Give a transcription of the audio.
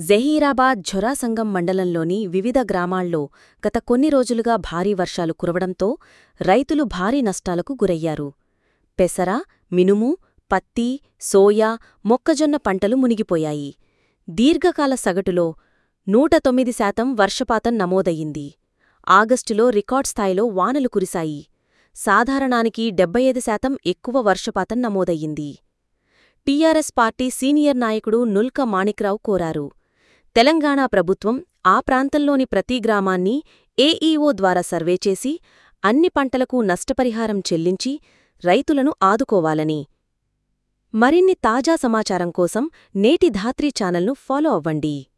జహీరాబాద్ ఝొరాసంగం మండలంలోని వివిధ గ్రామాల్లో గత కొన్ని రోజులుగా భారీ వర్షాలు కురవడంతో రైతులు భారీ నష్టాలకు గురయ్యారు పెసర మినుము పత్తి సోయా మొక్కజొన్న పంటలు మునిగిపోయాయి దీర్ఘకాల సగటులో నూట తొమ్మిది శాతం వర్షపాతం నమోదయ్యింది ఆగస్టులో రికార్డ్ స్థాయిలో వానలు కురిశాయి సాధారణానికి డెబ్బై ఐదు శాతం ఎక్కువ వర్షపాతం నమోదయ్యింది టీఆర్ఎస్ పార్టీ సీనియర్ నాయకుడు నుల్క మాణిక్రావు కోరారు తెలంగాణ ప్రభుత్వం ఆ ప్రాంతంలోని ప్రతి గ్రామాన్ని ఏఈఓ ద్వారా సర్వే చేసి అన్ని పంటలకు నష్టపరిహారం చెల్లించి రైతులను ఆదుకోవాలని మరిన్ని తాజా సమాచారం కోసం నేటి ధాత్రీ ఛానల్ను ఫాలో అవ్వండి